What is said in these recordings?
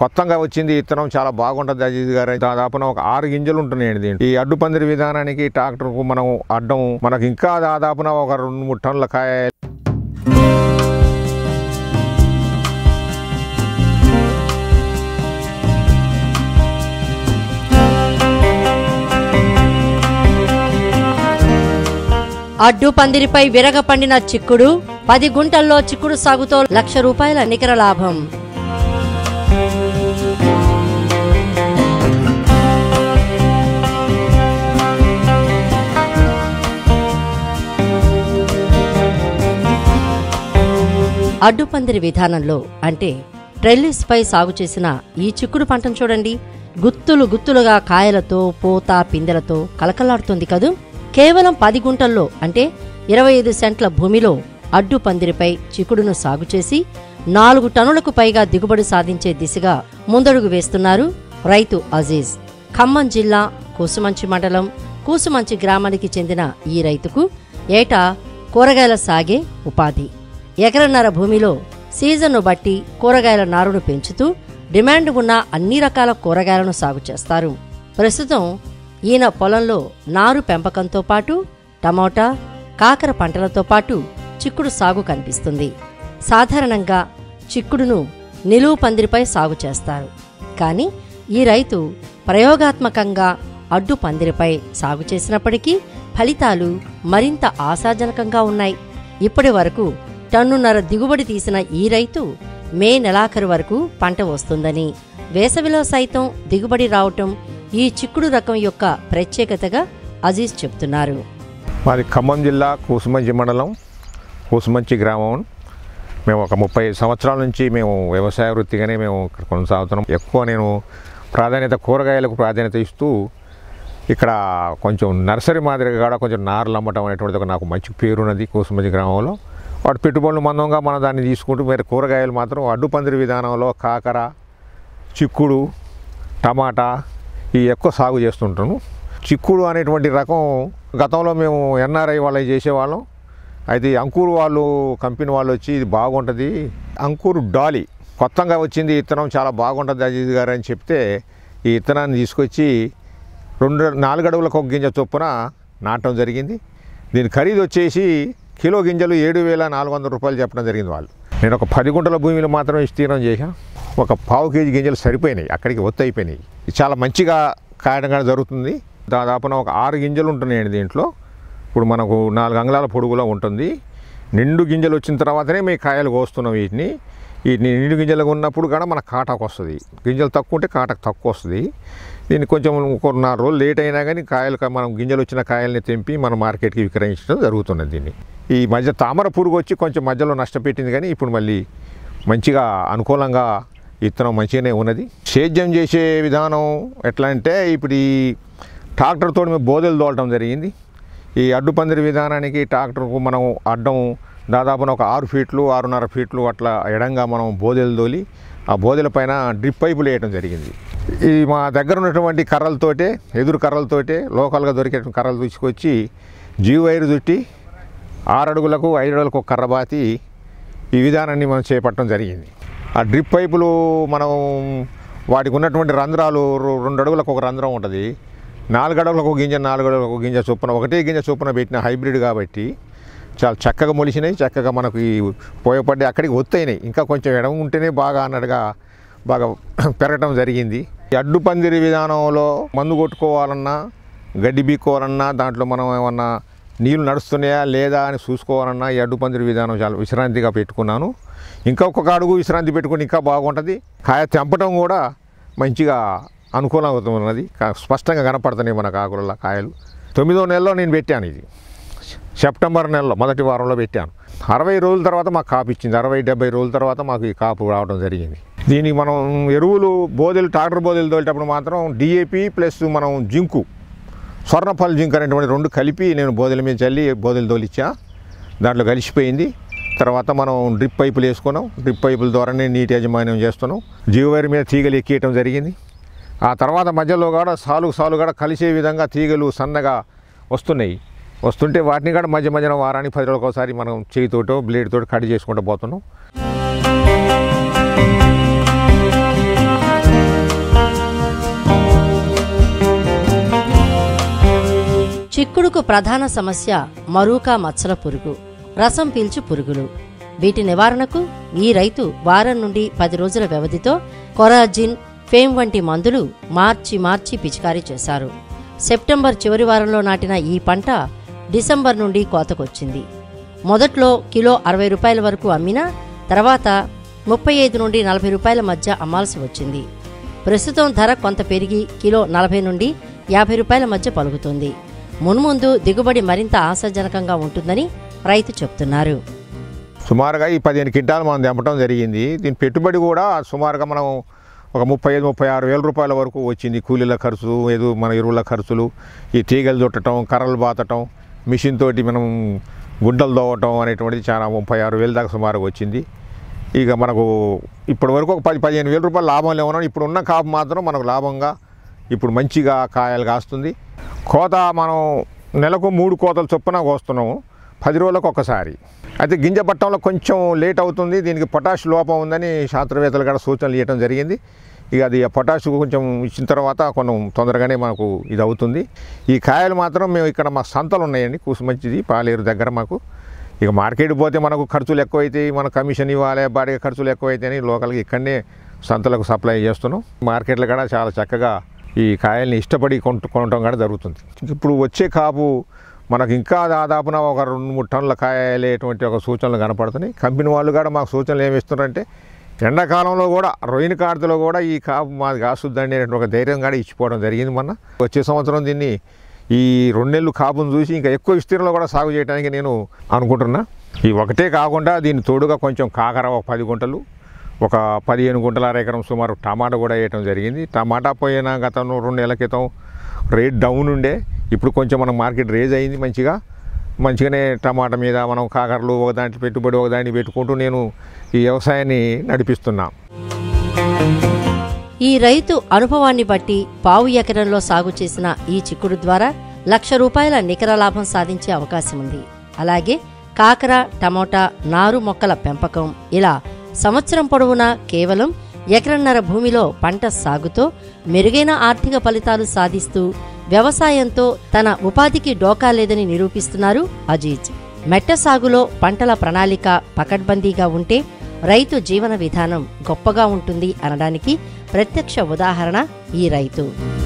కొత్తగా వచ్చింది ఇత్తనం చాలా బాగుంటుంది అజీజ్ గారు దాదాపున ఒక ఆరు గింజలు ఉంటున్నాయండి దీంట్లో ఈ అడ్డు పందిరి విధానానికి ట్రాక్టర్కు మనం అడ్డం మనకు ఇంకా దాదాపున ఒక రెండు మూడు టన్నుల కాయ అడ్డు పందిరిపై విరగ పండిన చిక్కుడు పది గుంటల్లో చిక్కుడు సాగుతో లక్ష రూపాయల నికర లాభం అడ్డు పందిరి విధానంలో అంటే ట్రెల్లిస్ పై సాగు చేసిన ఈ చిక్కుడు పంటను చూడండి గుత్తులు గుత్తులుగా కాయలతో పూత పిందెలతో కలకలాడుతుంది కదూ కేవలం పది గుంటల్లో అంటే ఇరవై ఐదు సెంట్ల భూమిలో అడ్డు పందిరిపై చిక్కుడును సాగు చేసి నాలుగు టన్నులకు పైగా దిగుబడి సాధించే దిశగా ముందడుగు వేస్తున్నారు రైతు అజీజ్ ఖమ్మం జిల్లా కూసుమంచి మండలం కూసుమంచి గ్రామానికి చెందిన ఈ రైతుకు ఏటా కూరగాయల సాగే ఉపాధి ఎకరన్నర భూమిలో సీజన్ను బట్టి కూరగాయల నారును పెంచుతూ డిమాండ్ ఉన్న అన్ని రకాల కూరగాయలను సాగు చేస్తారు ప్రస్తుతం ఈయన పొలంలో నారు పెంపకంతో పాటు టమోటా కాకర పంటలతో పాటు చిక్కుడు సాగు కనిపిస్తుంది సాధారణంగా చిక్కుడును నిలువు పందిరిపై సాగు చేస్తారు కానీ ఈ రైతు ప్రయోగాత్మకంగా అడ్డు పందిరిపై సాగు చేసినప్పటికీ ఫలితాలు మరింత ఆశాజనకంగా ఉన్నాయి ఇప్పటి వరకు టన్నున్నర దిగుబడి తీసిన ఈ రైతు మే నెలాఖరు వరకు పంట వస్తుందని వేసవిలో సైతం దిగుబడి రావటం ఈ చిక్కుడు రకం యొక్క ప్రత్యేకతగా అజీజ్ చెప్తున్నారు మాది ఖమ్మం జిల్లా కూసుమంచి మండలం కూసుమంచి గ్రామం మేము ఒక ముప్పై సంవత్సరాల నుంచి మేము వ్యవసాయ వృత్తిగానే మేము ఇక్కడ కొనసాగుతున్నాం ఎక్కువ నేను ప్రాధాన్యత కూరగాయలకు ప్రాధాన్యత ఇస్తూ ఇక్కడ కొంచెం నర్సరీ మాదిరిగా కూడా కొంచెం నార్లు అమ్మటం అనేటువంటిది ఒక నాకు మంచి పేరున్నది కూసుమంచి గ్రామంలో వాటి పెట్టుబడులు మందంగా మనం దాన్ని తీసుకుంటూ మీరు కూరగాయలు మాత్రం అడ్డు పందిరి విధానంలో కాకర చిక్కుడు టమాటా ఇవి ఎక్కువ సాగు చేస్తుంటాను చిక్కుడు అనేటువంటి రకం గతంలో మేము ఎన్ఆర్ఐ వాళ్ళకి చేసేవాళ్ళం అయితే ఈ అంకూరు వాళ్ళు కంపెనీ వాళ్ళు వచ్చి ఇది బాగుంటుంది అంకూరు డాలీ కొత్తగా వచ్చింది ఈ ఇత్తనం చాలా బాగుంటుంది అజీజ్ గారు అని చెప్తే ఈ ఇత్తనాన్ని తీసుకొచ్చి రెండు నాలుగు అడుగులకు ఒక గింజ చొప్పున నాటడం జరిగింది దీని ఖరీదు వచ్చేసి కిలో గింజలు ఏడు వేల నాలుగు వందల రూపాయలు చెప్పడం జరిగింది వాళ్ళు నేను ఒక పది గుంటల భూమిలో మాత్రమే విస్తీర్ణం చేశా ఒక పావు కేజీ గింజలు సరిపోయినాయి అక్కడికి ఒత్తు అయిపోయినాయి ఇది చాలా మంచిగా కాయడం జరుగుతుంది దాదాపున ఒక ఆరు గింజలు ఉంటున్నాయండి దీంట్లో ఇప్పుడు మనకు నాలుగు అంగుళాల పొడుగులో ఉంటుంది నిండు గింజలు వచ్చిన తర్వాతనే మేము కాయలు కోస్తున్నాం వీటిని వీటిని నిండు గింజలుగా ఉన్నప్పుడు కూడా మన కాటాకు వస్తుంది గింజలు తక్కువ ఉంటే కాటకు తక్కువ వస్తుంది దీన్ని కొంచెం ఒక నాలుగు రోజులు లేట్ అయినా కానీ కాయలు మనం గింజలు వచ్చిన కాయల్ని తెంపి మన మార్కెట్కి విక్రయించడం జరుగుతున్నది దీన్ని ఈ మధ్య తామర పురుగు వచ్చి కొంచెం మధ్యలో నష్టపెట్టింది కానీ ఇప్పుడు మళ్ళీ మంచిగా అనుకూలంగా విత్తనం మంచిగానే ఉన్నది సేద్యం చేసే విధానం ఎట్లా అంటే ఇప్పుడు ఈ ట్రాక్టర్తో మేము బోదెలు తోలటం జరిగింది ఈ అడ్డు పందిరి విధానానికి ట్రాక్టర్కు మనం అడ్డం దాదాపున ఒక ఆరు ఫీట్లు ఆరున్నర ఫీట్లు అట్లా ఎడంగా మనం బోదెలు తోలి ఆ బోదెల పైన డ్రిప్ పైపులు వేయడం జరిగింది ఈ మా దగ్గర ఉన్నటువంటి కర్రలతోటే ఎదురు కర్రలతోటే లోకల్గా దొరికే కర్రలు తీసుకొచ్చి జీవ వైరు చుట్టి ఆరు అడుగులకు ఐదు అడుగులకు ఒక కర్ర బాతి ఈ విధానాన్ని మనం చేపట్టడం జరిగింది ఆ డ్రిప్ పైపులు మనం వాటికి ఉన్నటువంటి రంధ్రాలు రు- రెండు అడుగులకు ఒక రంధ్రం ఉంటుంది నాలుగు అడుగులకు ఒక గింజ నాలుగు అడుగులకు ఒక గింజ చొప్పున ఒకటే గింజ చొప్పున పెట్టిన హైబ్రిడ్ కాబట్టి చాలా చక్కగా మొలిచినాయి చక్కగా మనకు ఈ పోయపడ్డాయి అక్కడికి ఒత్తైనాయి ఇంకా కొంచెం ఎడమ ఉంటేనే బాగా అన్నట్టుగా బాగా పెరగటం జరిగింది ఈ అడ్డు పందిరి విధానంలో మందు కొట్టుకోవాలన్నా గడ్డి బీక్కోవాలన్నా దాంట్లో మనం ఏమన్నా నీళ్ళు నడుస్తున్నాయా లేదా అని చూసుకోవాలన్నా ఈ అడ్డు పందిరి విధానం చాలా విశ్రాంతిగా పెట్టుకున్నాను ఇంకా ఒక్కొక్క అడుగు విశ్రాంతి పెట్టుకుని ఇంకా బాగుంటుంది కాయ తెంపటం కూడా మంచిగా అనుకూలం అవుతున్నది కా- స్పష్టంగా కనపడుతున్నాయి మన కాకుల కాయలు తొమ్మిదో నెలలో నేను పెట్టాను ఇది సెప్టెంబర్ నెలలో మొదటి వారంలో పెట్టాను అరవై రోజుల తర్వాత మాకు కాపు ఇచ్చింది అరవై డెబ్బై రోజుల తర్వాత మాకు ఈ కాపు రావడం జరిగింది దీనికి మనం ఎరువులు బోదెలు ట్రాక్టర్ బోదెలు తోలేటప్పుడు మాత్రం డిఏపి ప్లస్ మనం జింకు స్వర్ణఫల్ జింక్ అనేటువంటి రెండు కలిపి నేను బోదెల మీద చల్లి బోదెలు తోలిచ్చా దాంట్లో కలిసిపోయింది తర్వాత మనం డ్రిప్ పైపులు వేసుకున్నాం డ్రిప్ పైపుల ద్వారానే నీటి యాజమాన్యం చేస్తున్నాం జీవవైర్ మీద తీగలు ఎక్కియటం జరిగింది ఆ తర్వాత మధ్యలో కూడా సాలు సాలు కూడా కలిసే విధంగా తీగలు సన్నగా వస్తున్నాయి వస్తుంటే వాటిని కూడా మధ్య మధ్యన వారానికి పది రోజులకు ఒకసారి మనం చేయితోటో బ్లేడ్ తోటి కట్ చేసుకుంటూ పోతున్నాం చిక్కుడుకు ప్రధాన సమస్య మరూకా మచ్చల పురుగు రసం పీల్చు పురుగులు వీటి నివారణకు ఈ రైతు వారం నుండి పది రోజుల వ్యవధితో కొరాజిన్ ఫేమ్ వంటి మందులు మార్చి మార్చి పిచికారీ చేశారు సెప్టెంబర్ చివరి వారంలో నాటిన ఈ పంట డిసెంబర్ నుండి కోతకొచ్చింది మొదట్లో కిలో అరవై రూపాయల వరకు అమ్మినా తర్వాత ముప్పై ఐదు నుండి నలభై రూపాయల మధ్య అమ్మాల్సి వచ్చింది ప్రస్తుతం ధర కొంత పెరిగి కిలో నలభై నుండి యాభై రూపాయల మధ్య పలుకుతుంది మున్ముందు దిగుబడి మరింత ఆశాజనకంగా ఉంటుందని రైతు చెప్తున్నారు సుమారుగా ఈ పదిహేను క్వింటాలు మనం తెంపడం జరిగింది దీని పెట్టుబడి కూడా సుమారుగా మనం ఒక ముప్పై ఐదు ముప్పై ఆరు వేల రూపాయల వరకు వచ్చింది కూలీల ఖర్చు ఏదో మన ఎరువుల ఖర్చులు ఈ తీగలు చుట్టడం కర్రలు బాతటం మిషన్ తోటి మనం గుడ్డలు దోవటం అనేటువంటిది చాలా ముప్పై ఆరు వేల దాకా సుమారుగా వచ్చింది ఇక మనకు ఇప్పటి వరకు ఒక పది పదిహేను వేల రూపాయలు లాభం లేవన్నా ఇప్పుడు ఉన్న కాపు మాత్రం మనకు లాభంగా ఇప్పుడు మంచిగా కాయలు కాస్తుంది కోత మనం నెలకు మూడు కోతలు చొప్పున కోస్తున్నాము పది రోజులకు ఒకసారి అయితే గింజ పట్టడంలో కొంచెం లేట్ అవుతుంది దీనికి పొటాష్ లోపం ఉందని శాస్త్రవేత్తలు కూడా సూచనలు ఇవ్వడం జరిగింది ఇక అది ఆ పొటాష్ కొంచెం ఇచ్చిన తర్వాత కొంచెం తొందరగానే మనకు ఇది అవుతుంది ఈ కాయలు మాత్రం మేము ఇక్కడ మా సంతలు ఉన్నాయండి కూసుమంచిది పాలేరు దగ్గర మాకు ఇక మార్కెట్ పోతే మనకు ఖర్చులు ఎక్కువైతాయి మన కమిషన్ ఇవ్వాలి బాడీ ఖర్చులు ఎక్కువైతాయని లోకల్గా ఇక్కడనే సంతలకు సప్లై చేస్తున్నాం మార్కెట్లో కూడా చాలా చక్కగా ఈ కాయల్ని ఇష్టపడి కొంటు కొనటం కూడా జరుగుతుంది ఇప్పుడు వచ్చే కాపు మనకు ఇంకా దాదాపున ఒక రెండు మూడు టన్నుల కాయలేటువంటి ఒక సూచనలు కనపడుతున్నాయి కంపెనీ వాళ్ళు కూడా మాకు సూచనలు ఏమి ఇస్తున్నారంటే ఎండాకాలంలో కూడా రొయ్యని కార్తెలో కూడా ఈ కాపు మాది కాసుద్దండి అనేటువంటి ఒక ధైర్యం కూడా ఇచ్చిపోవడం జరిగింది మొన్న వచ్చే సంవత్సరం దీన్ని ఈ రెండు నెలలు కాపును చూసి ఇంకా ఎక్కువ విస్తీర్ణంలో కూడా సాగు చేయడానికి నేను అనుకుంటున్నా ఈ ఒకటే కాకుండా దీన్ని తోడుగా కొంచెం కాకర ఒక పది గుంటలు ఒక పదిహేను గుంటల అర ఎకరం సుమారు టమాటా కూడా వేయటం జరిగింది టమాటా పోయిన గతంలో రెండు నెలల క్రితం రేట్ డౌన్ ఉండే ఇప్పుడు కొంచెం మనం మార్కెట్ రేజ్ అయింది మంచిగా మంచిగానే టమాటా మీద మనం కాకరలు ఒక దాంట్లో పెట్టుబడి ఒక దాన్ని పెట్టుకుంటూ నేను ఈ వ్యవసాయాన్ని నడిపిస్తున్నా ఈ రైతు అనుభవాన్ని బట్టి పావు ఎకరంలో సాగు చేసిన ఈ చిక్కుడు ద్వారా లక్ష రూపాయల నికర లాభం సాధించే అవకాశం ఉంది అలాగే కాకర టమోటా నారు మొక్కల పెంపకం ఇలా సంవత్సరం పొడవునా కేవలం ఎకరన్నర భూమిలో పంట సాగుతో మెరుగైన ఆర్థిక ఫలితాలు సాధిస్తూ వ్యవసాయంతో తన ఉపాధికి డోకా లేదని నిరూపిస్తున్నారు అజీజ్ మెట్ట సాగులో పంటల ప్రణాళిక పకడ్బందీగా ఉంటే రైతు జీవన విధానం గొప్పగా ఉంటుంది అనడానికి ప్రత్యక్ష ఉదాహరణ ఈ రైతు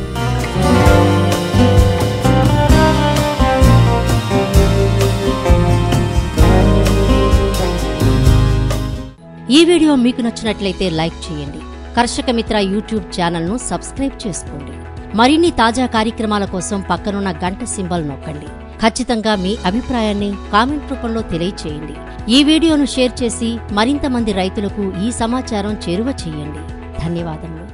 ఈ వీడియో మీకు నచ్చినట్లయితే లైక్ చేయండి కర్షక మిత్ర యూట్యూబ్ ఛానల్ను సబ్స్క్రైబ్ చేసుకోండి మరిన్ని తాజా కార్యక్రమాల కోసం పక్కనున్న గంట సింబల్ నొక్కండి ఖచ్చితంగా మీ అభిప్రాయాన్ని కామెంట్ రూపంలో తెలియచేయండి ఈ వీడియోను షేర్ చేసి మరింత మంది రైతులకు ఈ సమాచారం చేరువ చేయండి ధన్యవాదములు